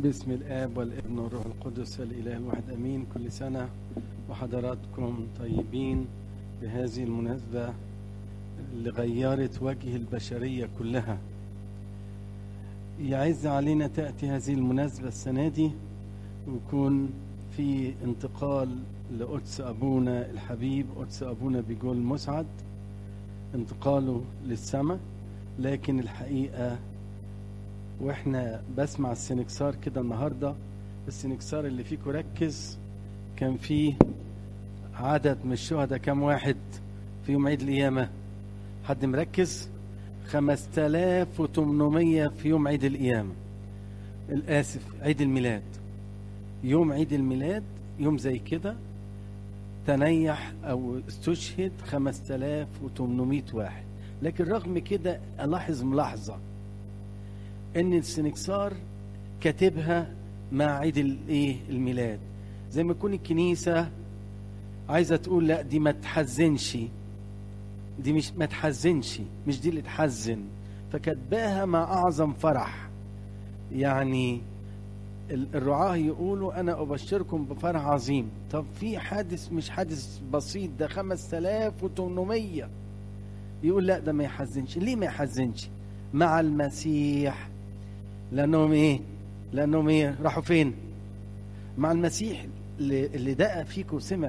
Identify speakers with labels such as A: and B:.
A: باسم الآب والابن والروح القدس الإله الواحد أمين كل سنة وحضراتكم طيبين بهذه المناسبة اللي غيرت وجه البشرية كلها يعز علينا تأتي هذه المناسبة السنة دي ويكون في انتقال لقدس أبونا الحبيب قدس أبونا بيقول مسعد انتقاله للسماء لكن الحقيقة واحنا بسمع السنكسار كده النهارده السنكسار اللي فيكم ركز كان فيه عدد من الشهداء كام واحد في يوم عيد القيامة حد مركز 5800 في يوم عيد القيامة الآسف عيد الميلاد يوم عيد الميلاد يوم زي كده تنيح أو استشهد 5800 واحد لكن رغم كده ألاحظ ملاحظة ان السنكسار كاتبها مع عيد الايه الميلاد زي ما تكون الكنيسه عايزه تقول لا دي ما تحزنش دي مش ما تحزنش مش دي اللي تحزن فكاتباها مع اعظم فرح يعني الرعاه يقولوا انا ابشركم بفرح عظيم طب في حادث مش حادث بسيط ده 5800 يقول لا ده ما يحزنش ليه ما يحزنش مع المسيح لانهم ايه لانهم ايه راحوا فين مع المسيح اللي اللي دقى فيكم سمع